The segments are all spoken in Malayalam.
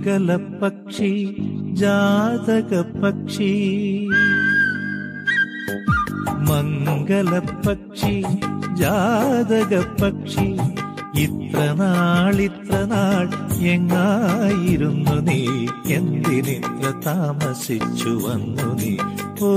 മംഗലപക്ഷി ജാതക പക്ഷി മംഗലപക്ഷി ജാതക പക്ഷി ഇത്ര നാൾ ഇത്ര നാൾ എങ്ങായിരുന്നു നീ എന്തിനിത്ര താമസിച്ചു വന്നു നീ ഓ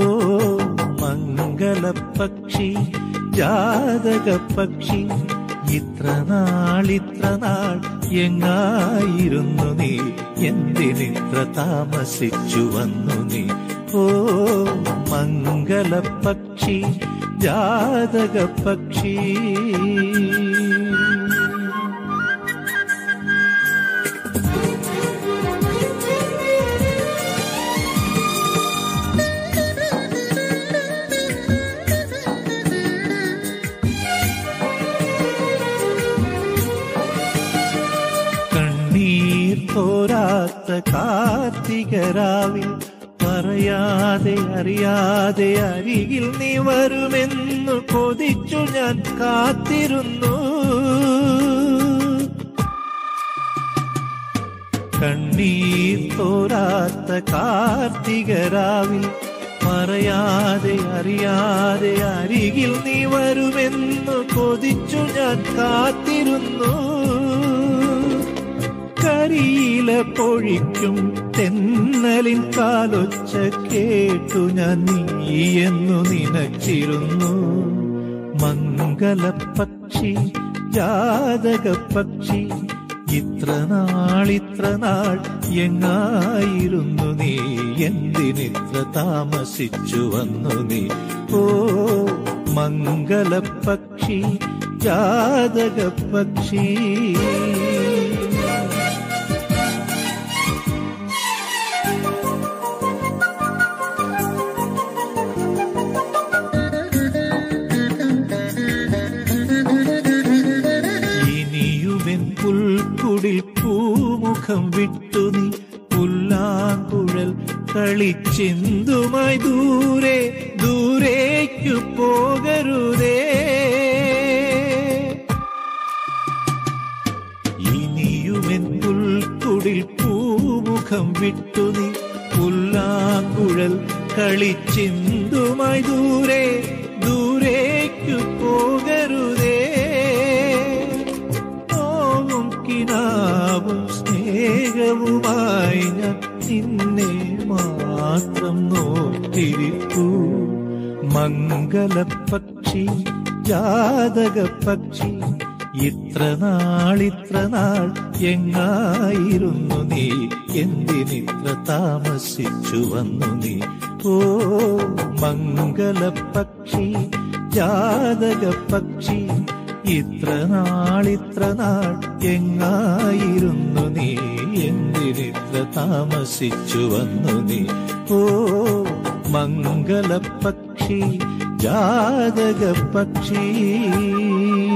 മംഗലപക്ഷി ജാതക പക്ഷി ഇത്ര നാൾ ഇത്ര നാൾ എങ്ങായിരുന്നു നീ എന്തിനിത്ര താമസിച്ചു വന്നു നീ ഓ മംഗലപക്ഷി ജാതക പക്ഷി കണ്ണീർ തോരാത്ത കാർത്തികരാവിൽ പറയാതെ അറിയാതെ അരികിൽ നീ വരുമെന്നു കൊതിച്ചു ഞാൻ കാത്തിരുന്നു കണ്ണീർ തോരാത്ത കാർത്തികരാവിൽ പറയാതെ അറിയാതെ അരികിൽ നീ വരുമെന്നു കൊതിച്ചു ഞാൻ കാത്തിരുന്നു കരിയില പൊഴിക്കും തെന്നലിൻ കാലൊച്ച കേട്ടു ഞാൻ നീയെന്നു നിനച്ചിരുന്നു മംഗലപക്ഷി ജാതക പക്ഷി ഇത്ര നാൾ ഇത്ര നാൾ എങ്ങായിരുന്നു നീ എന്തിനിത്ര താമസിച്ചു വന്നു നീ ഓ മംഗലപക്ഷി ജാതക പക്ഷി ഇനിയുമെൻ പുൽക്കുടിൽ പൂമുഖം വിട്ടു നീ പുല്ലാങ്കുഴൽ കളിച്ചിന്തുമായി ദൂരെ ദൂരേക്കു പോകരുതേ ഇനിയുമെൻ പുൽക്കുടിൽ പൂമുഖം വിട്ടു നീ പുല്ലാങ്കുഴൽ കളിച്ചിന്തുമായി ദൂരെ ദൂരേക്കു പോകരുതേ നോവും കിനാവും സ്നേഹവുമായി ഞാൻ നിന്നെ മാത്രം നോക്കിരിക്കൂ മംഗലപക്ഷി ജാതക പക്ഷി ഇത്ര നാൾ ഇത്ര നാൾ എങ്ങായിരുന്നു നീ എന്തിനിത്ര താമസിച്ചു വന്നു നീ ഓ മംഗലപക്ഷി ജാതക പക്ഷി ഇത്ര നാൾ ഇത്ര നാൾ എങ്ങായിരുന്നു നീ എന്തിനിത്ര താമസിച്ചു വന്നു നീ ഓ മംഗലപക്ഷി ജാതക പക്ഷി